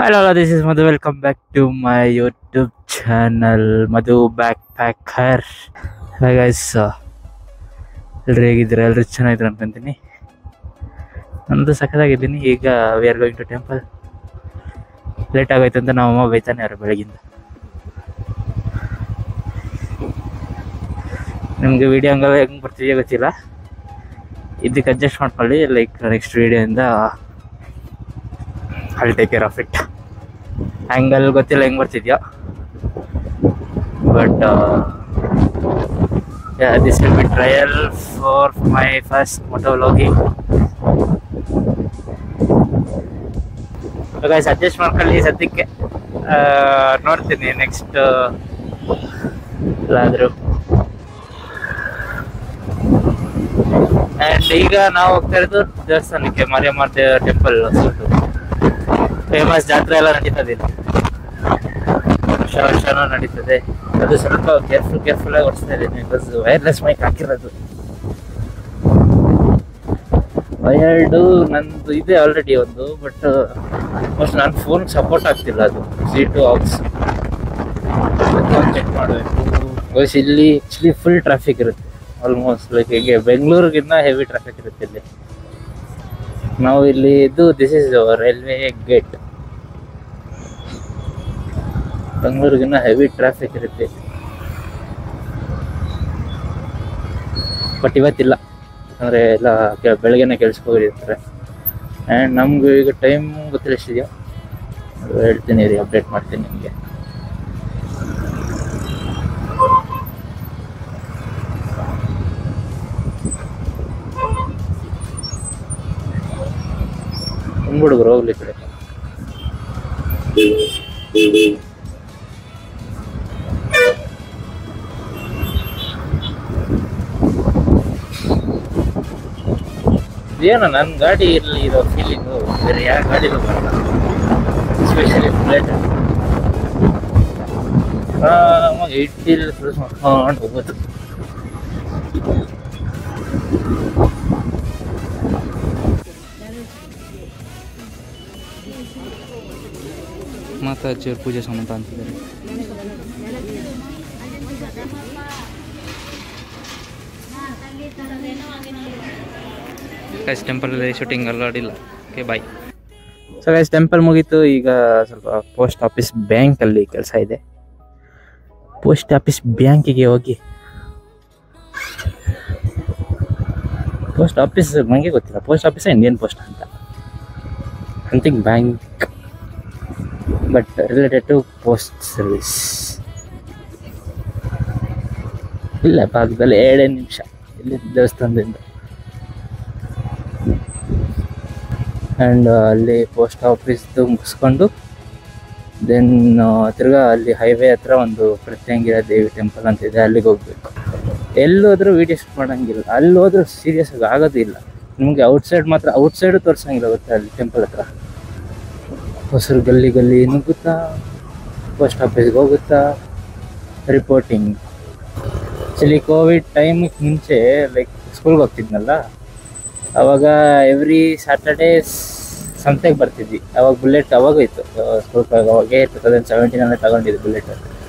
Hello, this is Madhu. Welcome back to my YouTube channel, Madhu Backpacker. Hi guys, ಎಲ್ಲರೂ ಹೇಗಿದ್ದೀರಾ ಎಲ್ಲರೂ ಚೆನ್ನಾಗಿದ್ರು ಅನ್ಕೊಂತೀನಿ ನಂದು ಸಖತ್ತಾಗಿದ್ದೀನಿ ಈಗ we are going to temple late ಆಗೋಯ್ತು ಅಂತ ನಮ್ಮ ಅಮ್ಮ ಬೈತಾನೆ ಯಾರು ಬೆಳಗಿಂದ ನಿಮಗೆ ವಿಡಿಯೋ ಹಂಗಲ್ಲ ಹೆಂಗೆ ಬರ್ತಿದೆಯೋ ಗೊತ್ತಿಲ್ಲ ಇದಕ್ಕೆ ಅಡ್ಜಸ್ಟ್ ಮಾಡ್ಕೊಳ್ಳಿ ಲೈಕ್ ನೆಕ್ಸ್ಟ್ ವಿಡಿಯೋಯಿಂದ I take care of it angle ಗೊತ್ತಿಲ್ಲ ಹೆಂಗೆ ಬರ್ತಿದ್ಯೋ but this will be trial for my first moto vlogging guys adjust ಮಾಡ್ಕೊಳ್ಳಿ ಸದ್ಯಕ್ಕೆ ಆ, ನೋಡ್ತೀನಿ ನೆಕ್ಸ್ಟ್ ಎಲ್ಲಾದರೂ ಆ್ಯಂಡ್ ಈಗ ನಾವು ಹೋಗ್ತಾ ಇರೋದು ದೇವಸ್ಥಾನಕ್ಕೆ ಮಾರಿಯಮ್ಮ ಟೆಂಪಲ್ ಫೇಮಸ್ ಜಾತ್ರೆ ಎಲ್ಲ ನಡೀತದೆ ಇಲ್ಲಿ ವರ್ಷ ವರ್ಷನೂ ನಡೀತದೆ ಅದು ಸ್ವಲ್ಪ ಕೇರ್ಫುಲ್ ಕೇರ್ಫುಲ್ ಆಗಿ ಓಡಿಸ್ತಾ ಇದ್ದೀನಿ ಬಿಕಾಸ್ ವೈರ್ಲೆಸ್ ಮೈಕ್ ಹಾಕಿರೋದು ವಯರ್ಡು ನಂದು ಇದೆ ಆಲ್ರೆಡಿ ಒಂದು ಬಟ್ ಮೋಸ್ಟ್ ನನ್ನ ಫೋನ್ ಸಪೋರ್ಟ್ ಆಗ್ತಿಲ್ಲ ಅದು ಸಿ ಟು ಆಕ್ಸ್ ಚೆಕ್ ಮಾಡಬೇಕು ಬಿಕಾಸ್ ಇಲ್ಲಿ ಆಕ್ಚುಲಿ ಫುಲ್ ಟ್ರಾಫಿಕ್ ಇರುತ್ತೆ ಆಲ್ಮೋಸ್ಟ್ ಲೈಕ್ ಹೀಗೆ ಬೆಂಗಳೂರಿಗಿನ್ನ ಹೆವಿ ಟ್ರಾಫಿಕ್ ಇರುತ್ತೆ ಇಲ್ಲಿ ನಾವು ಇಲ್ಲಿ ಇದು ದಿಸ್ ಇಸ್ ರೈಲ್ವೆ ಗೇಟ್ ಬೆಂಗಳೂರಿಗಿನ್ನ ಹೆವಿ ಟ್ರಾಫಿಕ್ ಇರುತ್ತೆ ಬಟ್ ಇವತ್ತಿಲ್ಲ ಅಂದರೆ ಎಲ್ಲ ಕೆ- ಬೆಳಗ್ಗೆನೆ ಕೆಲ್ಸಕ್ಕೆ ಹೋಗಿರ್ತಾರೆ ಆ್ಯಂಡ್ ನಮ್ಗೆ ಈಗ ಟೈಮ್ ಗೊತ್ತಿಲ್ಲ ಎಷ್ಟಿದೆಯೋ ಅದು ಹೇಳ್ತೀನಿ ರೀ ಅಪ್ಡೇಟ್ ಮಾಡ್ತೀನಿ ನಿಮಗೆ ಹುಡುಗರು ಹೋಗ್ಲಿ ಈ ಕಡೆ ಏನೋ ನನ್ನ ಗಾಡಿ ಇರಲಿ ಇರೋ ಫೀಲಿಂಗು ಬೇರೆ ಯಾವ ಗಾಡಿಲೂ ಬರಲ್ಲ ಎಸ್ಪೆಷಲಿ ಬುಲೆಟ್ ಆರಾಮಾಗಿ ಏಯ್ಟಿಲ್ ಕ್ರೂಸ್ ಮಾಡ್ಕೊಂಡು ಹೋಗೋದು ಮಾತಾಜಿಯವ್ರ ಪೂಜೆ ಸಂಬಂಧ ಅಂತಿದ್ದಾರೆ ಗೈಸ್ ಟೆಂಪಲಲ್ಲಿ ಶೂಟಿಂಗ್ ಅಲ್ಲಾಡಿಲ್ಲ okay bye so guys temple ಮುಗೀತು ಈಗ ಸ್ವಲ್ಪ ಪೋಸ್ಟ್ ಆಫೀಸ್ ಬ್ಯಾಂಕಲ್ಲಿ ಕೆಲಸ ಇದೆ ಪೋಸ್ಟ್ ಆಫೀಸ್ ಬ್ಯಾಂಕಿಗೆ ಹೋಗಿ ಪೋಸ್ಟ್ ಆಫೀಸ್ ನನಗೆ ಗೊತ್ತಿಲ್ಲ ಪೋಸ್ಟ್ ಆಫೀಸ್ ಇಂಡಿಯನ್ ಪೋಸ್ಟ್ ಅಂತ something bank but related to post service ಇಲ್ಲ ಭಾಗದಲ್ಲಿ ಏಳೇ ನಿಮಿಷ ಇಲ್ಲಿ ದೇವಸ್ಥಾನದಿಂದ ಆ್ಯಂಡ್ ಅಲ್ಲಿ ಪೋಸ್ಟ್ ಆಫೀಸ್ದು ಮುಗಿಸ್ಕೊಂಡು ದೆನ್ ತಿರ್ಗಾ ಅಲ್ಲಿ ಹೈವೇ ಹತ್ರ ಒಂದು ಪ್ರತ್ಯಂಗಿರ ದೇವಿ ಟೆಂಪಲ್ ಅಂತ ಇದೆ ಅಲ್ಲಿಗೆ ಹೋಗ್ಬೇಕು ಎಲ್ಲೋದ್ರೂ ವೀಡಿಯೋ ಶೂಟ್ ಮಾಡೋಂಗಿಲ್ಲ ಅಲ್ಲಿ ಹೋದ್ರೂ ಸೀರಿಯಸ್ ಆಗಿ ಆಗೋದಿಲ್ಲ ನಿಮಗೆ ಔಟ್ಸೈಡ್ ಮಾತ್ರ ಔಟ್ಸೈಡು ತೋರಿಸಂಗಿಲ್ಲ ಗೊತ್ತಾ ಅಲ್ಲಿ ಟೆಂಪಲ್ ಹತ್ರ ಹೊಸರು ಗಲ್ಲಿ ಗಲ್ಲಿ ನುಗ್ಗುತ್ತಾ ಪೋಸ್ಟ್ ಆಫೀಸ್ಗೆ ಹೋಗುತ್ತಾ ರಿಪೋರ್ಟಿಂಗ್ ಆ್ಯಕ್ಚುಲಿ ಕೋವಿಡ್ ಟೈಮಿಗೆ ಮುಂಚೆ ಲೈಕ್ ಸ್ಕೂಲ್ಗೆ ಹೋಗ್ತಿದ್ನಲ್ಲ ಅವಾಗ ಎವ್ರಿ ಸ್ಯಾಟರ್ಡೇಸ್ ಸಂತೆಗೆ ಬರ್ತಿದ್ವಿ ಅವಾಗ ಬುಲೆಟ್ ಅವಾಗ ಇತ್ತು ಸ್ಕೂಲ್ ಅವಾಗೇ ಟು ತೌಸಂಡ್ ಸೆವೆಂಟೀನಲ್ಲೇ ತಗೊಂಡಿದ್ದು ಬುಲೆಟ್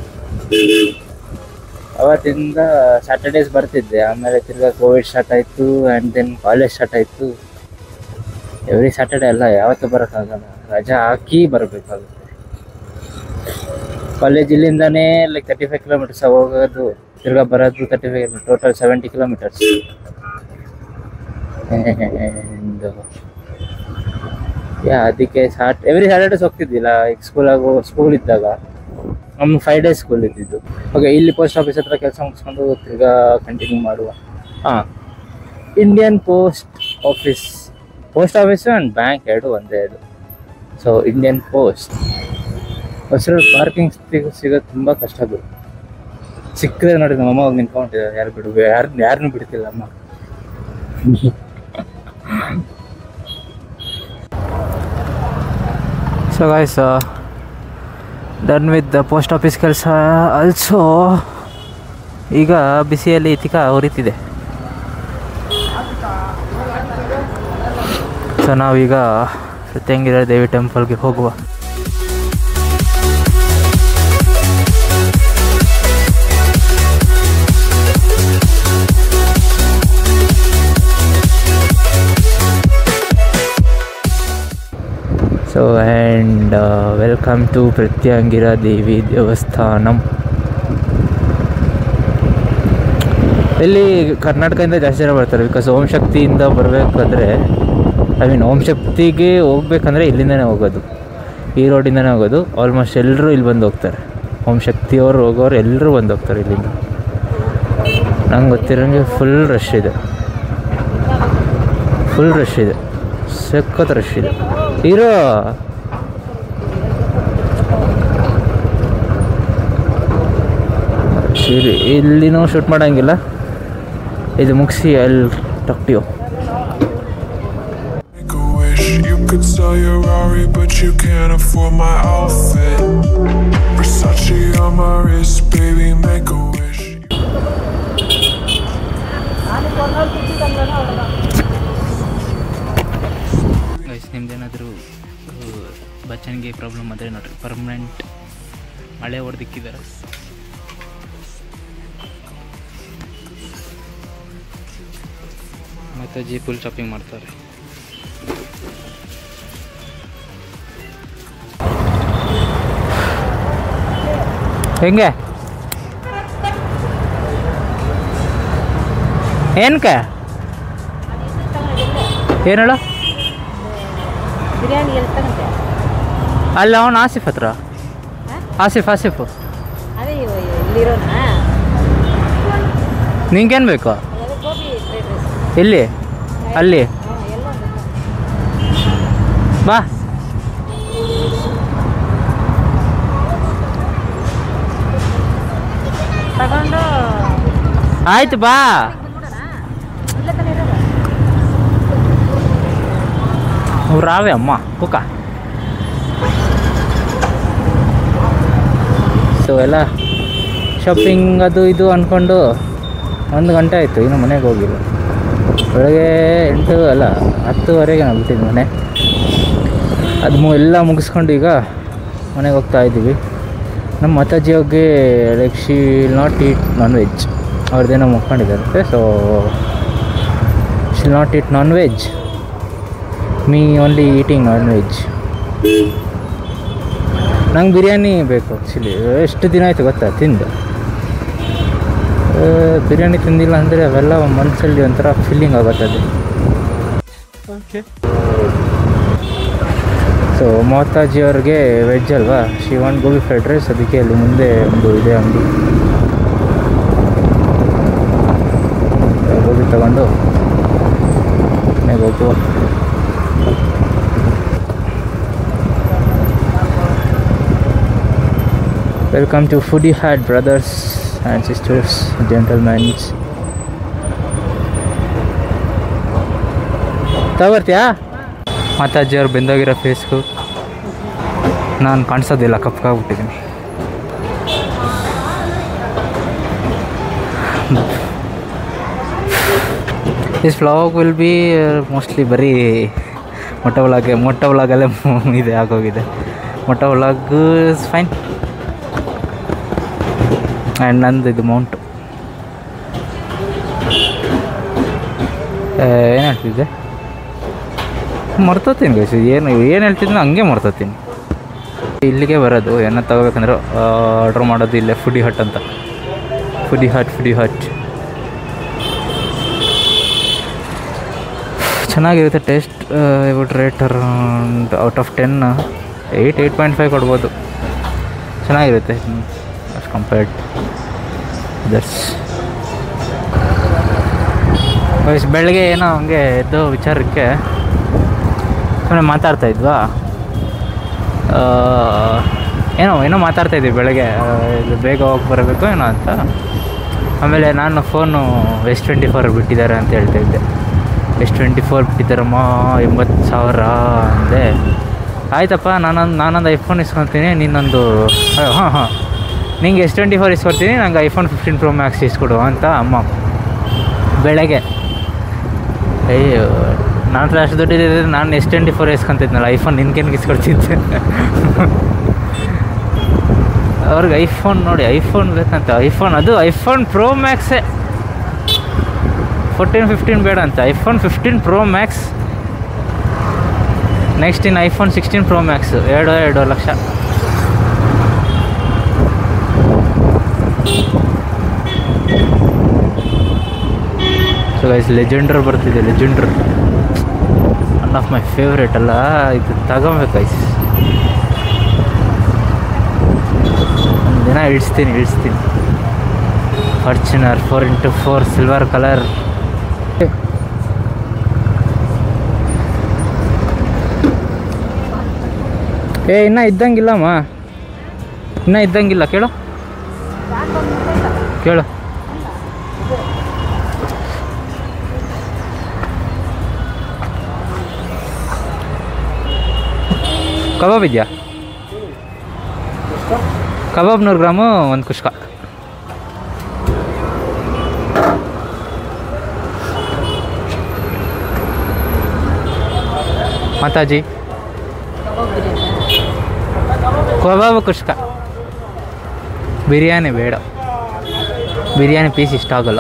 ಅವತ್ತಿಂದ ಸ್ಯಾಟರ್ಡೇಸ್ ಬರ್ತಿದ್ದೆ ಆಮೇಲೆ ತಿರ್ಗಾ ಕೋವಿಡ್ ಸ್ಟಾರ್ಟ್ ಆಯಿತು ಆ್ಯಂಡ್ ದೆನ್ ಕಾಲೇಜ್ ಸ್ಟಾರ್ಟ್ ಆಯಿತು ಎವ್ರಿ ಸ್ಯಾಟರ್ಡೇ ಅಲ್ಲ ಯಾವತ್ತೂ ಬರೋಕ್ಕಾಗಲ್ಲ ರಜಾ ಹಾಕಿ ಬರಬೇಕಾಗುತ್ತೆ ಕಾಲೇಜ್ ಇಲ್ಲಿಂದಾನೇ ಲೈಕ್ ತರ್ಟಿ ಫೈವ್ ಕಿಲೋಮೀಟರ್ಸ್ ಹೋಗೋದು ತಿರ್ಗಾ ಬರೋದು thirty five total seventy kilometres yeah ಅದಕ್ಕೆ ಸಾಟ್ ಎವ್ರಿ ಸ್ಯಾಟರ್ಡೇಸ್ ಹೋಗ್ತಿದ್ದಿಲ್ಲ ಈಗ ಸ್ಕೂಲಾಗ ಸ್ಕೂಲ್ ಇದ್ದಾಗ ನಮ್ಮ ಫೈವ್ ಡೇಸ್ ಸ್ಕೂಲ್ ಇದ್ದಿದ್ದು ಓಕೆ ಇಲ್ಲಿ ಪೋಸ್ಟ್ ಆಫೀಸ್ ಹತ್ರ ಕೆಲಸ ಮುಗಿಸ್ಕೊಂಡು ತಿರ್ಗಾ ಕಂಟಿನ್ಯೂ ಮಾಡುವ ಹಾಂ Indian post office post office and bank ಎರಡು ಒಂದೇ ಇದು ಸೊ ಇಂಡಿಯನ್ ಪೋಸ್ಟ್ ಹೊಸರು ಪಾರ್ಕಿಂಗ್ ಸಿಗೋದು ತುಂಬ ಕಷ್ಟ ಅದು ಸಿಕ್ಕರೆ ನೋಡಿ ನಮ್ಮ ಅಮ್ಮ ಹೋಗಿ ನಿಂತ್ಕೊಂಡಿದ್ದಾರೆ ಯಾರು ಬಿಡು ಯಾರು ಯಾರನ್ನೂ ಬಿಡ್ತಿಲ್ಲ ಅಮ್ಮ so guys done with the post office ಕೆಲಸ ಆಲ್ಸೋ ಈಗ ಬಿಸಿಯಲ್ಲಿ ತಿಕ ಉರಿತಿದೆ ಸೊ ನಾವೀಗ ಸತ್ಯಂಗಿರ ದೇವಿ ಟೆಂಪಲ್ಗೆ ಹೋಗುವ ವೆಲ್ಕಮ್ ಟು ಪ್ರತ್ಯಾಂಗಿರ ದೇವಿ ದೇವಸ್ಥಾನಂ ಇಲ್ಲಿ ಕರ್ನಾಟಕದಿಂದ ಜಾಸ್ತಿ ಜನ ಬರ್ತಾರೆ ಬಿಕಾಸ್ ಓಂ ಶಕ್ತಿಯಿಂದ ಬರಬೇಕಾದ್ರೆ ಐ ಮೀನ್ ಓಂ ಶಕ್ತಿಗೆ ಹೋಗ್ಬೇಕಂದ್ರೆ ಇಲ್ಲಿಂದನೇ ಹೋಗೋದು ಈ ರೋಡಿಂದನೇ ಹೋಗೋದು ಆಲ್ಮೋಸ್ಟ್ ಎಲ್ಲರೂ ಇಲ್ಲಿ ಬಂದು ಹೋಗ್ತಾರೆ ಓಂ ಶಕ್ತಿಯವರು ಹೋಗೋರು ಎಲ್ಲರೂ ಬಂದು ಹೋಗ್ತಾರೆ ಇಲ್ಲಿಂದ ನಂಗೆ ಗೊತ್ತಿರೋಂಗೆ ಫುಲ್ ರಶ್ ಇದೆ ಫುಲ್ ರಶ್ ಇದೆ ಸಖತ್ ರಶ್ ಇದೆ ಇರೋ ಸರಿ ಇಲ್ಲಿನೂ ಶೂಟ್ ಮಾಡೋಂಗಿಲ್ಲ ಇದು ಮುಗಿಸಿ ಅಲ್ಲಿ ಟಕ್ಟಿಯೋ Make a wish, you could sell your Rari, but you can't afford my outfit. Versace on my wrist, baby, make a wish. Guys ನಿಮ್ದೇನಾದರೂ ಬಚ್ಚನಿಗೆ ಪ್ರಾಬ್ಲಮ್ ಆದರೆ ನೋಡ್ರಿ ಪರ್ಮನೆಂಟ್ ಮಳೆ ಹೊಡೆದಿಕ್ಕಿದ್ದಾರೆ ಮತ್ತು ಜಿ ಫುಲ್ ಶಾಪಿಂಗ್ ಮಾಡ್ತಾರೆ ಹೆಂಗೆ ಏನಕ್ಕೆ ಏನು ಹೇಳು ಬಿರಿಯಾನಿ ಎಲ್ಲಿ ತಗೊಂಡೆ ಅಲ್ಲ ಅವನು ಆಸಿಫ್ ಹತ್ರ ಆಸಿಫ್ ಆಸಿಫ್ ಅದೇ ಇವ- ಇಲ್ಲಿರೋನಾ ನಿಂಗೇನು ಬೇಕು ಅದೇ ಗೋಬಿ ಫ್ರೈಡ್ ರೈಸ್ ಎಲ್ಲಿ ಅಲ್ಲಿ ಹಾಂ ಎಲ್ಲ ಬಾ ತಗೊಂಡು ಆಯ್ತು ಬಾ ಇಲ್ಲೇ ತಾನೇ ಇರೋದು నువ్వు రావే అమ్మ కుక్క ಸೊ ಎಲ್ಲ ಶಾಪಿಂಗ್ ಅದು ಇದು ಅಂದ್ಕೊಂಡು ಒಂದು ಗಂಟೆ ಆಯಿತು ಇನ್ನು ಮನೆಗೆ ಹೋಗಿಲ್ಲ ಬೆಳಗ್ಗೆ ಎಂಟು ಅಲ್ಲ ಹತ್ತುವರೆಗೆ ನಾವು ಬಿಟ್ಟಿದ್ದು ಮನೆ ಅದು ಮು ಎಲ್ಲ ಮುಗಿಸ್ಕೊಂಡು ಈಗ ಮನೆಗೆ ಹೋಗ್ತಾ ಇದ್ದೀವಿ ನಮ್ಮ ಮಾತಾಜಿ ಅವ್ರಿಗೆ like she not eat non veg ಅವ್ರದ್ದೇನೋ ಮುಗ್ಕೊಂಡಿದ್ದಾರೆ so she'll not eat non veg me only eating non veg ನಂಗೆ ಬಿರಿಯಾನಿ ಬೇಕು ಆ್ಯಕ್ಚುಲಿ ಎಷ್ಟು ದಿನ ಆಯಿತು ಗೊತ್ತಾ ತಿಂದು ಆ, ಬಿರಿಯಾನಿ ತಿಂದಿಲ್ಲ ಅಂದರೆ ಅವೆಲ್ಲ ಮನಸ್ಸಲ್ಲಿ ಒಂಥರ ಫೀಲಿಂಗ್ ಆಗುತ್ತೆ ಅದು ಓಕೆ ಸೊ ಮಾತಾಜಿ ಅವ್ರಿಗೆ ವೆಜ್ ಅಲ್ವಾ ಶಿವನ್ ಗೋಬಿ ಫ್ರೈಡ್ ರೈಸ್ ಅದಕ್ಕೆ ಅಲ್ಲಿ ಮುಂದೆ ಒಂದು ಇದೆ ಅಂಗಡಿ ಗೋಬಿ ತಗೊಂಡು ಮನೆಗೆ ಹೋಗುವ Welcome to Foodie Hut, brothers and sisters, gentlemen. ತಗೋರ್ತೀಯಾ Mataji ಅವ್ರು ಬೆಂದೋಗಿರೋ ಫೇಸ್ಗೂ ನಾನು ಕಾಣಿಸೋದಿಲ್ಲ ಕಪ್ಪಾಗ್ಬಿಟ್ಟಿದ್ದೀನಿ this vlog will be mostly ಬರೀ ಮೊಟ್ಟ ವ್ಲಾಗೆ ಮೊಟ್ಟ ವ್ಲಾಗಲ್ಲೇ ಇದೆ ಆಗೋಗಿದೆ ಮೊಟ್ಟ ವ್ಲಾಗ್ ಇಸ್ ಫೈನ್ ಆ್ಯಂಡ್ ನಂದು ಇದು ಮೌಂಟು ಏನು ಹೇಳ್ತಿದ್ದೆ ಮರ್ತೋತೀನಿ ಗೈಸ್ ಏನು ಏನು ಹೇಳ್ತಿದ್ನೋ ಹಂಗೆ ಮರ್ತೋತೀನಿ ಇಲ್ಲಿಗೆ ಬರೋದು ಏನೋ ತಗೋಬೇಕಂದ್ರೆ ಆರ್ಡ್ರ್ ಮಾಡೋದು ಇಲ್ಲೇ ಫುಡಿ ಹಟ್ ಅಂತ ಫುಡಿ ಹಟ್ ಫುಡಿ ಹಟ್ ಚೆನ್ನಾಗಿರುತ್ತೆ taste would rate around out of ten eight eight point five ಕೊಡ್ಬೋದು ಚೆನ್ನಾಗಿರುತ್ತೆ ಅಸ್ ಕಂಪೇರ್ಡ್ ದಟ್ಸ್ ವಯಸ್ಸು ಬೆಳಗ್ಗೆ ಏನೋ ಹಂಗೆ ಎದ್ದು ವಿಚಾರಕ್ಕೆ ಸುಮ್ಮನೆ ಮಾತಾಡ್ತಾ ಇದ್ವಾ ಆ, ಏನೋ ಏನೋ ಮಾತಾಡ್ತಾ ಇದ್ವಿ ಬೆಳಗ್ಗೆ ಆ, ಇಲ್ಲಿ ಬೇಗ ಹೋಗಿ ಬರಬೇಕು ಏನೋ ಅಂತ ಆಮೇಲೆ ನಾನು ಫೋನು ಎಸ್ ಟ್ವೆಂಟಿ ಫೋರ್ ಬಿಟ್ಟಿದ್ದಾರೆ ಅಂತ ಹೇಳ್ತಾ ಇದ್ದೆ ಎಸ್ ಟ್ವೆಂಟಿ ಫೋರ್ ಬಿಟ್ಟಿದ್ದಾರಮ್ಮ ಎಂಬತ್ತು ಸಾವಿರ ಅಂದೆ ಆಯ್ತಪ್ಪ ನಾನೊಂದು ನಾನೊಂದು ಐಫೋನ್ ಇಸ್ಕೊತೀನಿ ನೀನೊಂದು ಹಾಂ ಹಾಂ ನಿಂಗೆ ಎಸ್ ಟ್ವೆಂಟಿ ಫೋರ್ ಇಸ್ಕೊಡ್ತೀನಿ ನಂಗೆ ಐಫೋನ್ ಫಿಫ್ಟೀನ್ ಪ್ರೋ ಮ್ಯಾಕ್ಸ್ ಇಸ್ಕೊಡು ಅಂತ ಅಮ್ಮ ಬೆಳಗ್ಗೆ ಅಯ್ಯೋ ನಾನು ಅಷ್ಟು ದುಡ್ಡಿದ್ದರೆ ನಾನು ಎಸ್ ಟ್ವೆಂಟಿ ಫೋರ್ ಇಸ್ಕೊತಿದ್ನಲ್ಲ ಐಫೋನ್ ನಿನ್ಗೇನು ಇಸ್ಕೊಡ್ತಿದ್ದೆ ಅವ್ರಿಗೆ ಐಫೋನ್ ನೋಡಿ ಐಫೋನ್ ಬೇಕಂತ ಐಫೋನ್ ಅದು ಐಫೋನ್ ಪ್ರೋ ಮ್ಯಾಕ್ಸೇ ಫೋರ್ಟೀನ್ ಫಿಫ್ಟೀನ್ ಬೇಡ ಅಂತ iPhone fifteen pro max next ಇನ್ನು ಐಫೋನ್ ಸಿಕ್ಸ್ಟೀನ್ ಪ್ರೋ ಮ್ಯಾಕ್ಸ್ ಎರಡು ಎರಡು ಲಕ್ಷ ಸೊ ಗೈಸ್ ಲೆಜೆಂಡ್ರ್ ಬರ್ತಿದೆ legender one of my favourite ಅಲ್ಲ ಇದು ತಗೊಬೇಕು ಗೈಸ್ ಒಂದಿನ ಇಳಿಸ್ತೀನಿ ಇಳಿಸ್ತೀನಿ Fortuner four into four silver colour ಏ ಇನ್ನೂ ಇದ್ದಂಗಿಲ್ಲಮ್ಮ ಇನ್ನೂ ಇದ್ದಂಗಿಲ್ಲ ಕೇಳು ಕೇಳು ಕಬಾಬ್ ಇದೆಯಾ ಕಬಾಬ್ ನೂರು ಗ್ರಾಮು ಒಂದು ಕುಷ್ಕ ಮಾತಾಜಿ ಕಬಾಬ್ ಕುಷ್ಕ ಬಿರಿಯಾನಿ ಬೇಡ ಬಿರಿಯಾನಿ ಪೀಸ್ ಇಷ್ಟ ಆಗಲ್ಲ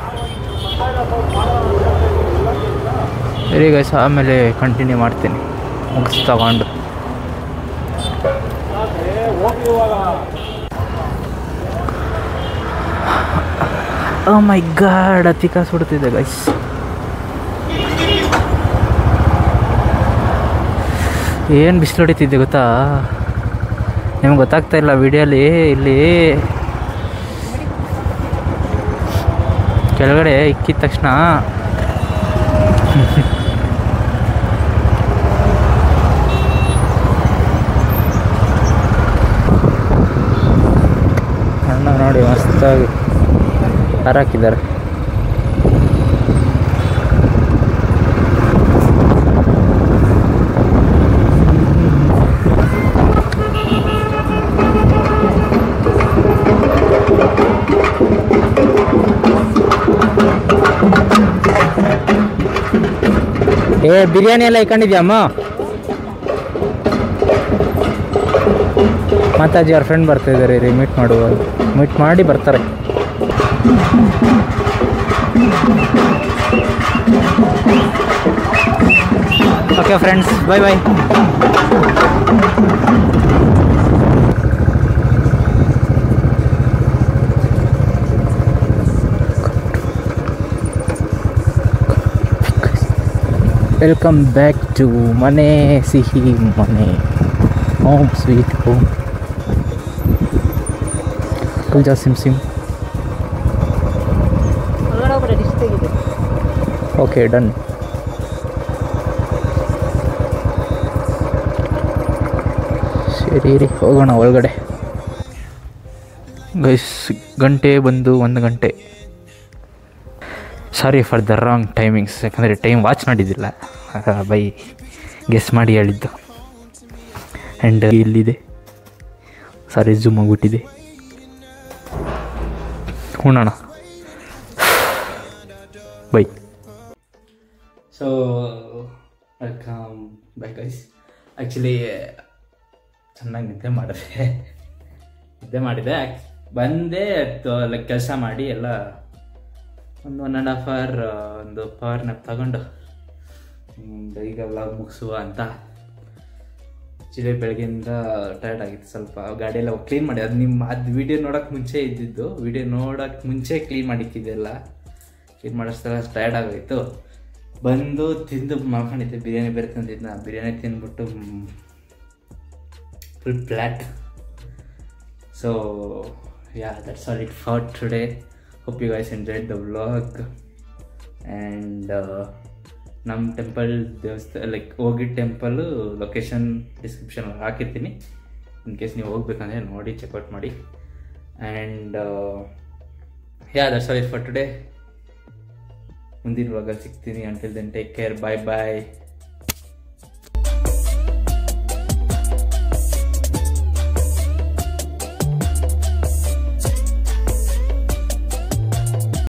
ಸರಿ ಗೈಸ್ ಆಮೇಲೆ ಕಂಟಿನ್ಯೂ ಮಾಡ್ತೀನಿ ಮುಗಿಸ್ ತಗೊಂಡು ಓ ಮೈ ಗಾಡ್ ಅತಿ ಕಾಸು ಬಿಡ್ತಿದೆ ಗೈಸ್ ಏನು ಬಿಸಿಲು ಹೊಡಿತಿದ್ದೆ ಗೊತ್ತಾ ನಿಮ್ಗೆ ಗೊತ್ತಾಗ್ತಾ ಇಲ್ಲ ವಿಡಿಯೋಲಿ ಇಲ್ಲಿ ಕೆಳಗಡೆ ಇಕ್ಕಿದ ತಕ್ಷಣ ಅಣ್ಣ ನೋಡಿ ಮಸ್ತಾಗಿ ಹಾರಾಕಿದ್ದಾರೆ ಏ ಬಿರಿಯಾನಿ ಎಲ್ಲ ಇಟ್ಕೊಂಡಿದ್ಯಮ್ಮ ಮಾತಾಜಿ ಅವ್ರ ಫ್ರೆಂಡ್ ಬರ್ತಾ ಇದ್ದಾರೆ ರೀ ಮೀಟ್ ಮಾಡುವ ಮೀಟ್ ಮಾಡಿ ಬರ್ತಾರೆ okay friends bye bye welcome back to ಮನೆ ಸಿಹಿ ಮನೆ ಹೋಮ್ ಸ್ವೀಟ್ ಹೋಮ್ ಪೂಜಾ ಸಿಮ್ ಸಿಮ್ ಒಳಗಡೆ ಹೋಗ್ಬಿಡ ಡಿಶ್ ತೆಗಿದೆ ಓಕೆ ಡನ್ ಸರಿ ರೀ ಹೋಗೋಣ ಒಳಗಡೆ ಗೈಸ್ ಗಂಟೆ ಬಂದು ಒಂದು ಗಂಟೆ sorry for the wrong timings ಯಾಕಂದರೆ ಟೈಮ್ ವಾಚ್ ಮಾಡಿದ್ದಿಲ್ಲ ಬೈ ಗೆಸ್ ಮಾಡಿ ಹೇಳಿದ್ದು ಆ್ಯಂಡ್ ಇಲ್ಲಿದೆ ಸಾರಿ ಝೂಮ್ ಆಗಿಬಿಟ್ಟಿದೆ ಉಣ್ಣೋಣ bye so welcome back guys actually ಚೆನ್ನಾಗಿ ನಿದ್ದೆ ಮಾಡಿದೆ ನಿದ್ದೆ ಮಾಡಿದೆ ಬಂದೆ ಲೈಕ್ ಕೆಲಸ ಮಾಡಿ ಎಲ್ಲ ಒಂದು ಒನ್ ಆ್ಯಂಡ್ ಹಾಫ್ ಅವರ್ ಒಂದು ಪವರ್ ನೆಪ್ ತಗೊಂಡು ಒಂದು ಈಗ ವ್ಲಾಗ್ ಮುಗಿಸುವ ಅಂತ ಆ್ಯಕ್ಚುಲಿ ಬೆಳಗ್ಗೆಯಿಂದ ಟಯರ್ಡ್ ಆಗಿತ್ತು ಸ್ವಲ್ಪ ಗಾಡಿಯೆಲ್ಲ ಕ್ಲೀನ್ ಮಾಡಿ ಅದು ನಿಮ್ಮ ಅದು ವಿಡಿಯೋ ನೋಡೋಕೆ ಮುಂಚೆ ಇದ್ದಿದ್ದು ವಿಡಿಯೋ ನೋಡೋಕೆ ಮುಂಚೆ ಕ್ಲೀನ್ ಮಾಡಿಕ್ಕಿದ್ದೆಲ್ಲ ಕ್ಲೀನ್ ಮಾಡಿಸ್ದಾಗ ಟಯರ್ಡ್ ಆಗೋಯ್ತು ಬಂದು ತಿಂದು ಮಾಡ್ಕೊಂಡಿದ್ದೆ ಬಿರಿಯಾನಿ ಬೇರೆ ತಂದಿದ್ನ ಬಿರಿಯಾನಿ ತಿಂದ್ಬಿಟ್ಟು full flat so yeah that's all it for today hope you guys enjoyed the vlog and ನಮ್ಮ ಟೆಂಪಲ್ ದೇವಸ್ಥಾನ ಲೈಕ್ ಹೋಗಿ ಟೆಂಪಲ್ಲು ಲೊಕೇಶನ್ ಡಿಸ್ಕ್ರಿಪ್ಷನ್ ಹಾಕಿರ್ತೀನಿ ಇನ್ ಕೇಸ್ ನೀವು ಹೋಗ್ಬೇಕಂದ್ರೆ ನೋಡಿ ಚೆಕ್ಔಟ್ ಮಾಡಿ and yeah that's all it for today ಮುಂದಿನ ವ್ಲಾಗಲ್ಲಿ ಸಿಗ್ತೀನಿ until then take care bye ಬಾಯ್